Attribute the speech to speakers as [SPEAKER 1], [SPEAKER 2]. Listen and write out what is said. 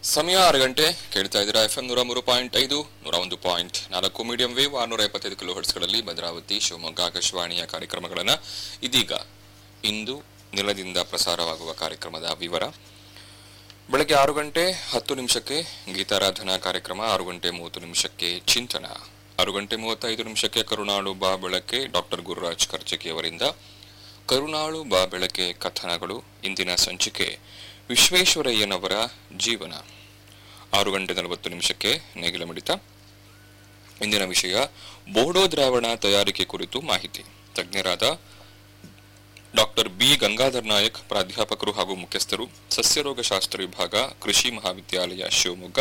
[SPEAKER 1] ಸಮಯ ಆರು ಗಂಟೆ ಕೇಳ್ತಾ ಇದ್ದೀರಾ ಎಫ್ ಎಂ ನೂರ ಮೂರು ಪಾಯಿಂಟ್ ಐದು ನೂರ ಒಂದು ಪಾಯಿಂಟ್ ನಾಲ್ಕು ಮೀಡಿಯಂ ವೇವ್ ಆರ್ನೂರ ಎಪ್ಪತ್ತೈದು ಕಿಲೋ ಹರ್ಟ್ಸ್ಗಳಲ್ಲಿ ಭದ್ರಾವತಿ ಶಿವಮೊಗ್ಗ ಆಕಾಶವಾಣಿಯ ಕಾರ್ಯಕ್ರಮಗಳನ್ನು ಇದೀಗ ಇಂದು ನೆಲದಿಂದ ಪ್ರಸಾರವಾಗುವ ಕಾರ್ಯಕ್ರಮದ ವಿವರ ಬೆಳಗ್ಗೆ ಆರು ಗಂಟೆ ಹತ್ತು ನಿಮಿಷಕ್ಕೆ ಗೀತಾರಾಧನಾ ಕಾರ್ಯಕ್ರಮ ಆರು ಗಂಟೆ ಮೂವತ್ತು ನಿಮಿಷಕ್ಕೆ ಚಿಂತನ ಆರು ಗಂಟೆ ಮೂವತ್ತೈದು ನಿಮಿಷಕ್ಕೆ ಕರುಣಾಳು ಬಾ ಬೆಳಕೆ ಡಾಕ್ಟರ್ ಗುರುರಾಜ್ ಕರ್ಜಗಿಯವರಿಂದ ಕರುಣಾಳು ಬಾ ಬೆಳಕೆ ಕಥನಗಳು ಇಂದಿನ ಸಂಚಿಕೆ ವಿಶ್ವೇಶ್ವರಯ್ಯನವರ ಜೀವನ ಆರು ಗಂಟೆ ನಲವತ್ತು ನಿಮಿಷಕ್ಕೆ ನೇಗಿಲ ಮಿಡಿತ ಇಂದಿನ ವಿಷಯ ಬೋಡೋ ದ್ರಾವಣ ತಯಾರಿಕೆ ಕುರಿತು ಮಾಹಿತಿ ತಜ್ಞರಾದ ಡಾಕ್ಟರ್ ಬಿ ಗಂಗಾಧರ್ ನಾಯಕ್ ಪ್ರಾಧ್ಯಾಪಕರು ಹಾಗೂ ಮುಖ್ಯಸ್ಥರು ಸಸ್ಯರೋಗಶಾಸ್ತ್ರ ವಿಭಾಗ ಕೃಷಿ ಮಹಾವಿದ್ಯಾಲಯ ಶಿವಮೊಗ್ಗ